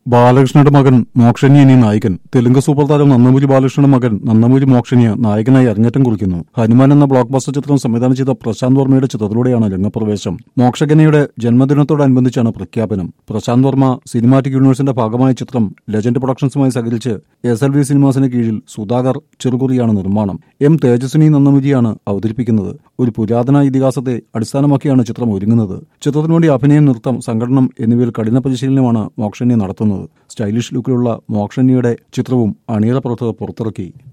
ബാലകൃഷ്ണയുടെ മകൻ മോക്ഷന്യ ഇനി നായകൻ തെലുങ്ക് സൂപ്പർ താരം നന്നമൂരി ബാലകൃഷ്ണയുടെ മകൻ നന്നമൂരി മോക്ഷന്യ നായകനായി അരങ്ങേറ്റം കുറിക്കുന്നു ഹനുമാൻ എന്ന ബ്ലോക്ക് ബസ്റ്റർ ചിത്രം സംവിധാനം ചെയ്ത പ്രശാന്ത് വർമ്മയുടെ ചിത്രത്തിലൂടെയാണ് രംഗപ്രവേശം മോക്ഷകന്യയുടെ ജന്മദിനത്തോടനുബന്ധിച്ചാണ് പ്രഖ്യാപനം പ്രശാന്ത് വർമ്മ സിനിമാറ്റിക് യൂണിവേഴ്സിന്റെ ഭാഗമായ ചിത്രം ലെജൻഡ് പ്രൊഡക്ഷൻസുമായി സഹകരിച്ച് എസ് എൽ വി സിനിമാസിന് കീഴിൽ സുധാകർ ചെറുകുറിയാണ് നിർമ്മാണം എം തേജസ്വിനി നന്നമുരിയാണ് അവതരിപ്പിക്കുന്നത് ഒരു പുരാതന ഇതിഹാസത്തെ അടിസ്ഥാനമാക്കിയാണ് ചിത്രം ഒരുങ്ങുന്നത് ചിത്രത്തിനു വേണ്ടി അഭിനയം നൃത്തം സംഘടനം എന്നിവയിൽ കഠിന പരിശീലനമാണ് മോക്ഷന്യ നടത്തുന്നത് സ്റ്റൈലിഷ് ലുക്കിലുള്ള മോക്ഷന്യയുടെ ചിത്രവും അണിയറ പ്രവർത്തകർ പുറത്തിറക്കി